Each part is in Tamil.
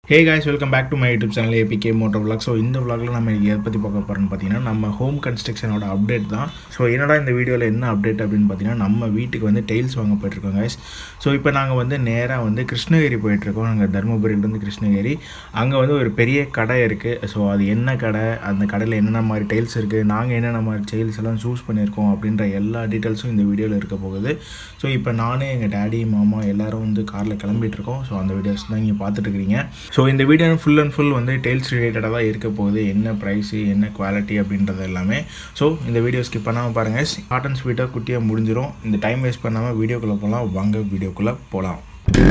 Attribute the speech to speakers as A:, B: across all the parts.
A: hey guys welcome back to my YouTube channel APK motor vlog so இந்த vlogல நம்ம எதை பற்றி பார்க்க போகிறோம்னு பார்த்தீங்கன்னா நம்ம ஹோம் கன்ஸ்ட்ரக்ஷனோட அப்டேட் தான் ஸோ என்னடா இந்த வீடியோவில் என்ன அப்டேட் அப்படின்னு பார்த்தீங்கன்னா நம்ம வீட்டுக்கு வந்து டைல்ஸ் வாங்க போயிட்டுருக்கோம் guys ஸோ இப்போ நாங்கள் வந்து நேராக வந்து கிருஷ்ணகிரி போயிட்டுருக்கோம் நாங்கள் தருமபுரியிலேருந்து கிருஷ்ணகிரி அங்கே வந்து ஒரு பெரிய கடை இருக்குது ஸோ அது என்ன கடை அந்த கடையில் என்னென்ன மாதிரி டைல்ஸ் இருக்குது நாங்கள் என்னென்ன மாதிரி டைல்ஸ் எல்லாம் சூஸ் பண்ணியிருக்கோம் அப்படின்ற எல்லா டீட்டெயில்ஸும் இந்த வீடியோவில் இருக்க போகுது ஸோ இப்போ நானே எங்கள் டேடி மாமா எல்லாரும் வந்து காரில் கிளம்பிட்டு இருக்கோம் ஸோ அந்த வீடியோஸ் தான் நீங்கள் பார்த்துட்டு இருக்கிறீங்க ஸோ இந்த வீடியோ ஃபுல் அண்ட் ஃபுல் வந்து டெய்ல்ஸ் ரிலேட்டடாக தான் இருக்க போகுது என்ன ப்ரைஸு என்ன குவாலிட்டி அப்படின்றது எல்லாமே ஸோ இந்த வீடியோ ஸ்கிப் பண்ணாமல் பாருங்கள் ஷார்ட் அண்ட் ஸ்வீட்டாக குட்டியாக முடிஞ்சிடும் இந்த டைம் வேஸ்ட் பண்ணாமல் வீடியோக்குள்ளே போகலாம் வாங்க வீடியோக்குள்ளே போகலாம்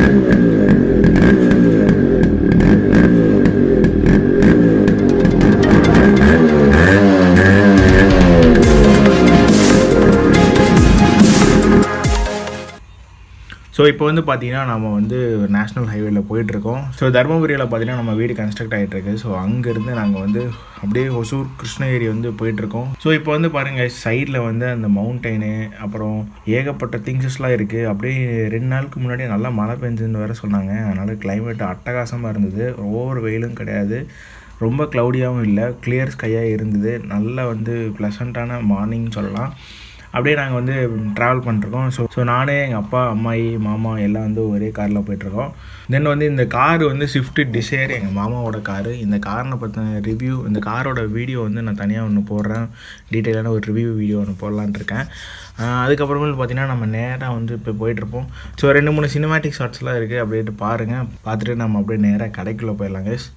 A: ஸோ இப்போ வந்து பார்த்தீங்கன்னா நம்ம வந்து நேஷ்னல் ஹைவேல போயிட்டுருக்கோம் ஸோ தருமபுரியில் பார்த்தீங்கன்னா நம்ம வீடு கன்ஸ்ட்ரக்ட் ஆகிட்டு இருக்கு ஸோ அங்கேருந்து நாங்கள் வந்து அப்படியே ஒசூர் கிருஷ்ணகிரி வந்து போயிட்டுருக்கோம் ஸோ இப்போ வந்து பாருங்கள் சைடில் வந்து அந்த மவுண்டெயின் அப்புறம் ஏகப்பட்ட திங்ஸஸ்லாம் இருக்குது அப்படியே ரெண்டு நாளுக்கு முன்னாடி நல்லா மழை பெஞ்சுன்னு வேற சொன்னாங்க அதனால் கிளைமேட் அட்டகாசமாக இருந்தது ஓவர் வெயிலும் கிடையாது ரொம்ப க்ளவுடியாகவும் இல்லை கிளியர் ஸ்கையாக இருந்தது நல்லா வந்து ப்ளசண்ட்டான மார்னிங் சொல்லலாம் அப்படியே நாங்கள் வந்து ட்ராவல் பண்ணிருக்கோம் ஸோ ஸோ நானே எங்கள் அப்பா அம்மாயி மாமா எல்லாம் வந்து ஒரே காரில் போயிட்டுருக்கோம் தென் வந்து இந்த கார் வந்து ஸ்விஃப்ட் டிசைர் எங்கள் மாமாவோட காரு இந்த காரினை பற்றின ரிவ்யூ இந்த காரோட வீடியோ வந்து நான் தனியாக ஒன்று போடுறேன் டீட்டெயிலான ஒரு ரிவ்யூ வீடியோ ஒன்று போடலான்ட்டு இருக்கேன் அதுக்கப்புறமேல் பார்த்தீங்கன்னா நம்ம நேராக வந்து இப்போ போயிட்டுருப்போம் ஸோ ரெண்டு மூணு சினிமேட்டிக் ஷார்ட்ஸ்லாம் இருக்குது அப்படின்ட்டு பாருங்கள் பார்த்துட்டு நம்ம அப்படியே நேராக கடைக்குள்ளே போயிடலாம் கைஸ்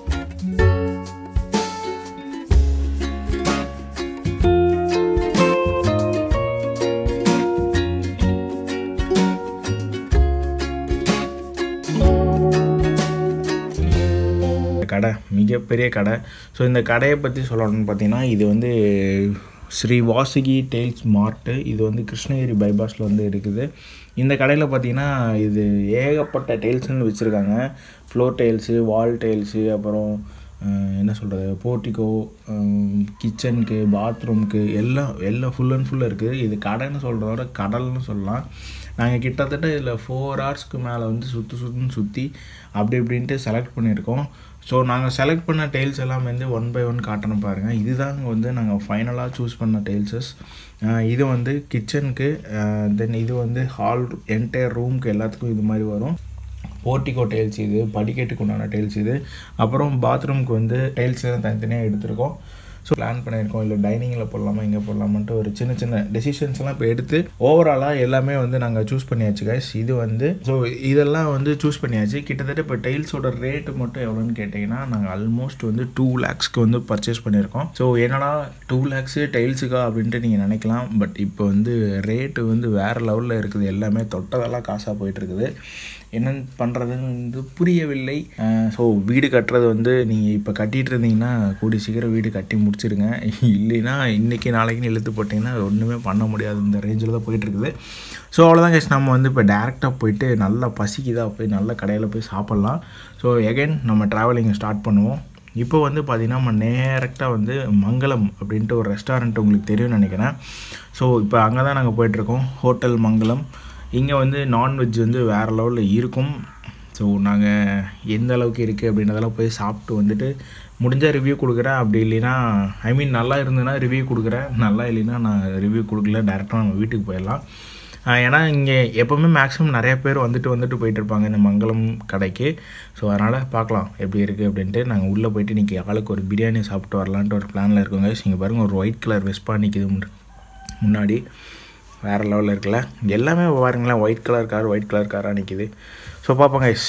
A: கடை மிகப்பெரிய கடை ஸோ இந்த கடையை பற்றி சொல்லணும்னு பார்த்தீங்கன்னா இது வந்து ஸ்ரீ வாசுகி டெய்ல்ஸ் மார்ட்டு இது வந்து கிருஷ்ணகிரி பைபாஸில் வந்து இருக்குது இந்த கடையில் பார்த்தீங்கன்னா இது ஏகப்பட்ட டெய்ல்ஸ்னு வச்சுருக்காங்க ஃப்ளோர் டைல்ஸு வால் டைல்ஸு அப்புறம் என்ன சொல்கிறது போர்ட்டிகோ கிச்சனுக்கு பாத்ரூம்க்கு எல்லாம் எல்லாம் ஃபுல் அண்ட் ஃபுல்லாக இருக்குது இது கடைன்னு சொல்கிறதோட கடல்னு சொல்லலாம் நாங்கள் கிட்டத்தட்ட இதில் ஃபோர் ஹவர்ஸ்க்கு மேலே வந்து சுற்றி சுற்றுன்னு சுற்றி அப்படி இப்படின்ட்டு செலக்ட் பண்ணியிருக்கோம் ஸோ நாங்கள் செலக்ட் பண்ண டெய்ல்ஸ் எல்லாம் வந்து ஒன் பை ஒன் காட்டணும் பாருங்கள் இதுதாங்க வந்து நாங்கள் ஃபைனலாக சூஸ் பண்ண டெய்ல்ஸஸ் இது வந்து கிச்சனுக்கு தென் இது வந்து ஹால் என்டையர் ரூமுக்கு எல்லாத்துக்கும் இது மாதிரி வரும் போர்ட்டிகோ டைல்ஸ் இது படிக்கட்டுக்கு உண்டான டைல்ஸ் இது அப்புறம் பாத்ரூம்க்கு வந்து டைல்ஸ் எல்லாம் தனித்தனியாக எடுத்திருக்கோம் ஸோ பிளான் பண்ணியிருக்கோம் இல்லை டைனிங்கில் போடலாமா இங்கே போடலாமான்ட்டு ஒரு சின்ன சின்ன டெசிஷன்ஸ்லாம் இப்போ எடுத்து ஓவராலாக எல்லாமே வந்து நாங்கள் சூஸ் பண்ணியாச்சு கைஸ் இது வந்து ஸோ இதெல்லாம் வந்து சூஸ் பண்ணியாச்சு கிட்டத்தட்ட இப்போ டைல்ஸோட ரேட்டு மட்டும் எவ்வளோன்னு கேட்டிங்கன்னா நாங்கள் ஆல்மோஸ்ட் வந்து டூ லேக்ஸ்க்கு வந்து பர்ச்சேஸ் பண்ணியிருக்கோம் ஸோ என்னடா டூ லேக்ஸு டைல்ஸுக்கா அப்படின்ட்டு நீங்கள் நினைக்கலாம் பட் இப்போ வந்து ரேட்டு வந்து வேறு லெவலில் இருக்குது எல்லாமே தொட்டதெல்லாம் காசாக போயிட்டுருக்குது என்ன பண்ணுறதுன்னு வந்து புரியவில்லை ஸோ வீடு கட்டுறது வந்து நீங்கள் இப்போ கட்டிகிட்டு இருந்தீங்கன்னா கூடி சீக்கிரம் வீடு கட்டி முடிச்சிடுங்க இல்லைன்னா இன்றைக்கி நாளைக்குன்னு இழுத்து போட்டிங்கன்னா ஒன்றுமே பண்ண முடியாது இந்த ரேஞ்சில் தான் போயிட்டுருக்குது ஸோ அவ்வளோதான் கேஸ் நம்ம வந்து இப்போ டேரெக்டாக போயிட்டு நல்லா பசிக்குதா போய் நல்ல கடையில் போய் சாப்பிட்லாம் ஸோ எகைன் நம்ம ட்ராவலிங்கை ஸ்டார்ட் பண்ணுவோம் இப்போ வந்து பார்த்திங்கன்னா நம்ம நேரக்டாக வந்து மங்களம் அப்படின்ட்டு ஒரு ரெஸ்டாரண்ட் உங்களுக்கு தெரியும்னு நினைக்கிறேன் ஸோ இப்போ அங்கே தான் நாங்கள் போயிட்டுருக்கோம் ஹோட்டல் மங்களம் இங்கே வந்து நான்வெஜ் வந்து வேறு லெவலில் இருக்கும் ஸோ நாங்கள் எந்த அளவுக்கு இருக்குது அப்படின்றதெல்லாம் போய் சாப்பிட்டு வந்துட்டு முடிஞ்சால் ரிவ்யூ கொடுக்குறேன் அப்படி இல்லைன்னா ஐ மீன் நல்லா இருந்ததுன்னா ரிவ்யூ கொடுக்குறேன் நல்லா இல்லைன்னா நான் ரிவ்யூ கொடுக்கல டேரெக்டாக நம்ம வீட்டுக்கு போயிடலாம் ஏன்னா இங்கே எப்போவுமே மேக்ஸிமம் நிறைய பேர் வந்துட்டு வந்துட்டு போயிட்டு இருப்பாங்க இந்த மங்களம் கடைக்கு ஸோ அதனால் பார்க்கலாம் எப்படி இருக்குது அப்படின்ட்டு நாங்கள் உள்ளே போயிட்டு இன்றைக்கி ஆளுக்கு ஒரு பிரியாணி சாப்பிட்டு வரலான்ட்டு ஒரு பிளானில் இருக்கோங்க இங்கே பாருங்கள் ஒரு ஒயிட் கலர் வெஸ்பா நிற்கிது முன்னாடி வேறு லெவலில் இருக்குல்ல எல்லாமே பாருங்களேன் white colour car white colour காராக நிற்கிது ஸோ பார்ப்போம் கைஸ்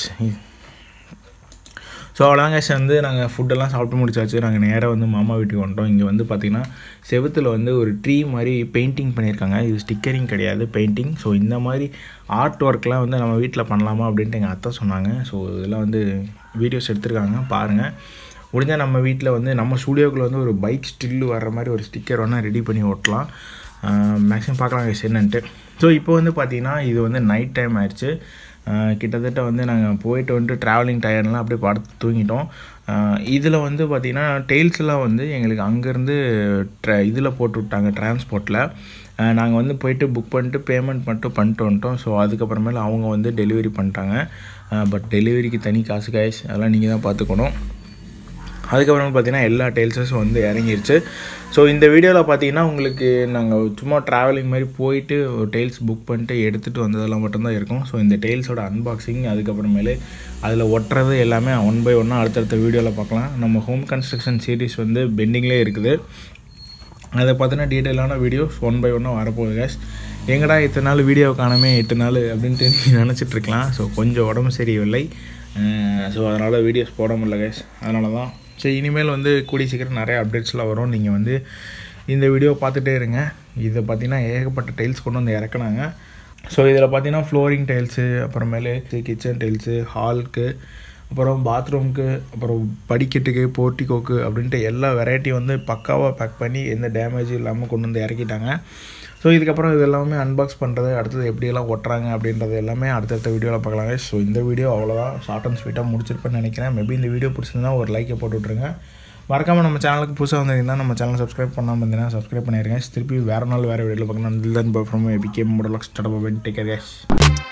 A: ஸோ அவ்வளோதான் கைஸ் வந்து நாங்கள் ஃபுட்டெல்லாம் சாப்பிட்டு முடிச்சாச்சு நாங்கள் நேராக வந்து மாமா வீட்டுக்கு வந்துட்டோம் இங்கே வந்து பார்த்திங்கன்னா செவுத்தில் வந்து ஒரு ட்ரீ மாதிரி பெயிண்டிங் பண்ணியிருக்காங்க இது ஸ்டிக்கரிங் கிடையாது பெயிண்டிங் ஸோ இந்த மாதிரி ஆர்ட் ஒர்க்லாம் வந்து நம்ம வீட்டில் பண்ணலாமா அப்படின்ட்டு எங்கள் அத்தை சொன்னாங்க ஸோ இதெல்லாம் வந்து வீடியோஸ் எடுத்திருக்காங்க பாருங்கள் முடிஞ்சால் நம்ம வீட்டில் வந்து நம்ம ஸ்டூடியோக்குள்ளே வந்து ஒரு பைக் ஸ்டில்லு வர்ற மாதிரி ஒரு ஸ்டிக்கர் வேணால் ரெடி பண்ணி ஓட்டலாம் மேக்ஸிமம் பார்க்கலாம் கைஸ் என்னன்ட்டு ஸோ இப்போ வந்து பார்த்தீங்கன்னா இது வந்து நைட் டைம் ஆயிடுச்சு ஆஹ் கிட்டத்தட்ட வந்து நாங்கள் போயிட்டு வந்துட்டு ட்ராவலிங் டயர்லாம் அப்படியே படுத்து தூங்கிட்டோம் இதில் வந்து பார்த்திங்கன்னா டெயில்ஸ்லாம் வந்து எங்களுக்கு அங்கேருந்து ட்ர இதில் போட்டு விட்டாங்க டிரான்ஸ்போர்ட்டில் நாங்கள் வந்து போயிட்டு புக் பண்ணிட்டு பேமெண்ட் மட்டும் பண்ணிட்டு வந்துட்டோம் ஸோ அதுக்கப்புறமேல அவங்க வந்து டெலிவரி பண்ணிட்டாங்க பட் டெலிவரிக்கு தனி காசு காய்ஸ் அதெல்லாம் நீங்கள் தான் பார்த்துக்கணும் அதுக்கப்புறம் பார்த்தீங்கன்னா எல்லா டெயில்ஸஸும் வந்து இறங்கிருச்சு ஸோ இந்த வீடியோவில் பார்த்தீங்கன்னா உங்களுக்கு நாங்கள் சும்மா ட்ராவலிங் மாதிரி போயிட்டு ஒரு டெயில்ஸ் புக் பண்ணிட்டு எடுத்துகிட்டு வந்ததெல்லாம் மட்டும்தான் இருக்கும் ஸோ இந்த டெயில்ஸோட அன்பாக்சிங் அதுக்கப்புறமேலே அதில் ஒட்டுறது எல்லாமே ஒன் பை ஒன்னாக அடுத்தடுத்த வீடியோவில் பார்க்கலாம் நம்ம ஹோம் கன்ஸ்ட்ரக்ஷன் சீரிஸ் வந்து பெண்டிங்லேயே இருக்குது அதை பார்த்தினா டீட்டெயிலான வீடியோஸ் ஒன் பை ஒன்னாக வரப்போகுது கேஸ் எங்கடா இத்தனை நாள் வீடியோ காணாமே எட்டு நாள் அப்படின்ட்டு நீங்கள் நினச்சிட்டு இருக்கலாம் ஸோ கொஞ்சம் உடம்பு சரியில்லை ஸோ அதனால் வீடியோஸ் போட முடியல கேஸ் அதனால தான் சரி இனிமேல் வந்து கூடிய சீக்கிரம் நிறைய அப்டேட்ஸ்லாம் வரும் நீங்கள் வந்து இந்த வீடியோ பார்த்துட்டே இருங்க இதை பார்த்தீங்கன்னா ஏகப்பட்ட டைல்ஸ் கொண்டு வந்து இறக்குனாங்க ஸோ இதில் பார்த்தீங்கன்னா ஃப்ளோரிங் டைல்ஸு அப்புறமேலு கிச்சன் டைல்ஸு ஹாலுக்கு அப்புறம் பாத்ரூம்க்கு அப்புறம் படிக்கட்டுக்கு போர்ட்டிகோக்கு அப்படின்ட்டு எல்லா வெரைட்டியும் வந்து பக்காவாக பேக் பண்ணி எந்த டேமேஜும் இல்லாமல் கொண்டு வந்து இறக்கிட்டாங்க ஸோ இதுக்கப்புறம் இது எல்லாமே அன்பாக்ஸ் பண்ணுறது அடுத்தது எப்படியெல்லாம் ஒட்டுறாங்க அப்படின்றது எல்லாமே அடுத்தடுத்த வீடியோவில் பார்க்கலாங்க ஸோ இந்த வீடியோ அவ்வளோதான் ஷார்ட் அண்ட் ஸ்வீட்டாக முடிச்சிருப்பேன்னு நினைக்கிறேன் மேபி இந்த வீடியோ பிடிச்சிருந்தா ஒரு லைக்கை போட்டு விட்ருங்க மறக்காமல் நம்ம சேனலுக்கு புதுசாக வந்திருந்தா நம்ம சேனல் சப்ஸ்கிரைப் பண்ணாமல் இருந்தீங்கன்னா சப்ஸ்கிரைப் பண்ணிடுங்க திருப்பி வேறு நாள் வேறு வீடியோவில் பார்க்கலாம் தென் பர்ஃபார்ம் பிகேம் முடலாக்ஸ் டடபா டேக் கேர்